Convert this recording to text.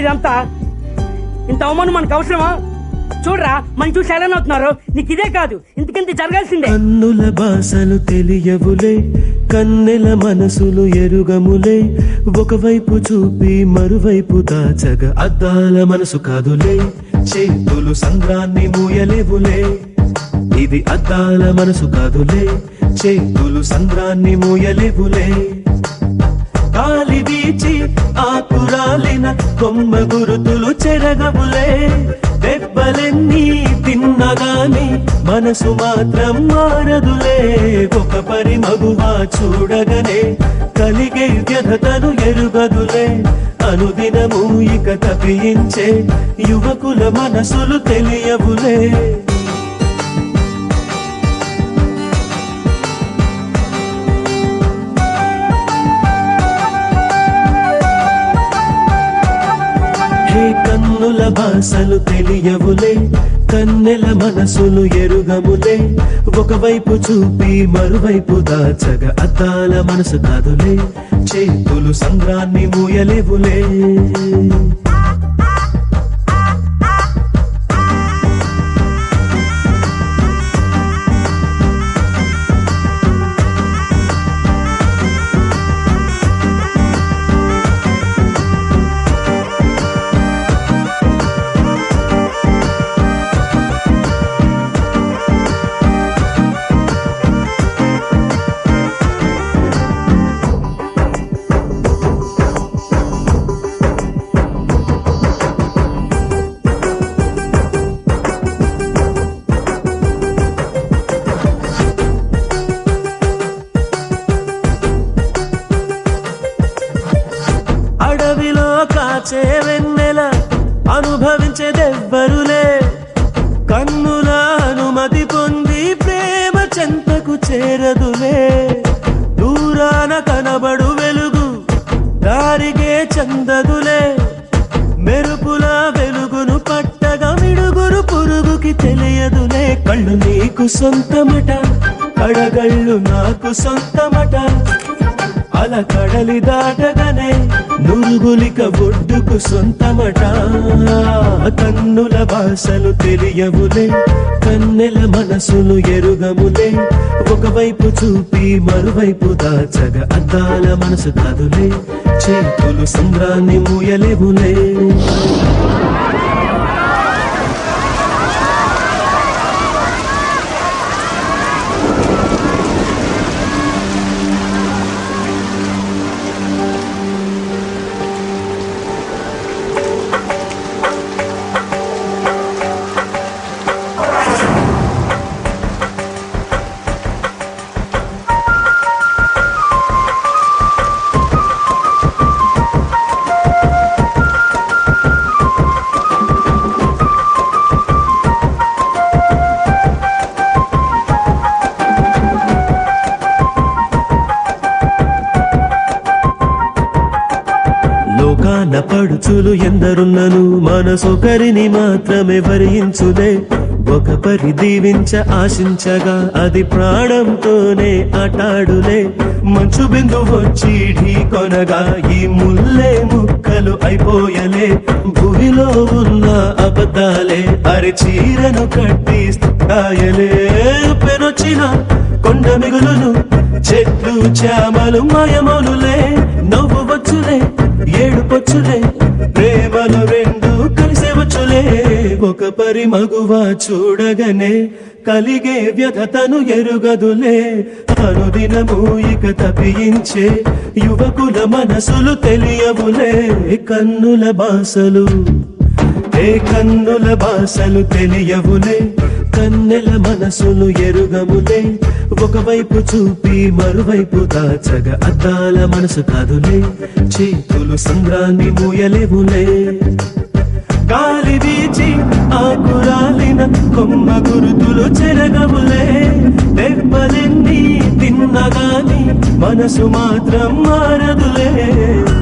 ఇదంతా ఇంత అవమానం మనకు అవసరమా చూడరా మన చూసి ఎలా అవుతున్నారు నీకు ఇదే కాదు ఇంతకింత జరగాల్సిందే కన్నుల భాషలు తెలియవులే కన్నెల మనసులు ఎరుగములే ఒకవైపు చూపి మరువైపు దాచగ అద్దాల మనసు కాదులే చేతులు సంద్రాన్ని మూయలేవులే ఇది అద్దాల మనసు కాదులే చేతులు సంద్రాన్ని మూయలేవులే గాలి వీచి ఆకురాలిన కొమ్మ గురుతులు చెరగవులే దెబ్బలెన్ని తిన్నగాని మనసు మాత్రం మారదులే ఒక పరి మగువా చూడగనే కలిగే వ్యధతను ఎరుగదులే అనుదినము ఇక తప్పించే యువకుల మనసులు తెలియవులే హే కన్నుల భాషలు తెలియవులే కన్నెల మనసులు ఎరుగములే ఒకవైపు చూపి మరువైపు దాచగ అద్దాల మనసు కాదులే చేతులు సంద్రాన్ని మూయలేవులే అడవిలో కాచే వెన్నెల అనుభవించేదెవ్వరులే కన్నుల అనుమతి పొంది ప్రేమ చెంతకు చేరదులే దూరాన కనబడు వెలుగు దారిగే చందదులే మెరుపుల వెలుగును పట్టగా మిడుగురు పురుగుకి తెలియదులే కళ్ళు నీకు సొంతమట కడగళ్ళు నాకు సొంతమట అల కడలి దాటగానే నురుగులిక ఒడ్డుకు సొంతమట కన్నుల భాషలు తెలియవులే కన్నెల మనసులు ఎరుగములే ఒకవైపు చూపి మరువైపు దాచగ అద్దాల మనసు కాదులే చేతులు సంద్రాన్ని మూయలేవులే లోకాన పడుచులు ఎందరున్నను మనసొకరిని మాత్రమే వరించులే ఒక పరి దీవించ ఆశించగా అది ప్రాణంతోనే ఆటాడులే మంచు బిందు వచ్చి ఢీ కొనగా ఈ ముల్లే ముక్కలు అయిపోయలే భూమిలో ఉన్న అబద్ధాలే అరి చీరను కట్టి స్థాయలే పెనొచ్చిన కొండ మిగులును చెట్లు చామలు మాయమౌనులే నవ్వు వచ్చులే ఏడు పొచ్చులే ప్రేమలు రెండు కలిసే వచ్చులే ఒక పరి మగువ చూడగనే కలిగే వ్యధతను ఎరుగదులే అనుదినము ఇక తప్పించే యువకుల మనసులు తెలియవులే కన్నుల బాసలు ఏ కన్నుల భాషలు తెలియవులే కన్నెల మనసులు ఎరుగములే ఒకవైపు చూపి మరువైపు దాచగ అద్దాల మనసు కాదులే చేతులు సంద్రాన్ని మూయలేవులే గాలి వీచి ఆకురాలిన కొమ్మ గురుతులు చెరగవులే దెబ్బలెన్ని తిన్నగాని మనసు మాత్రం మారదులే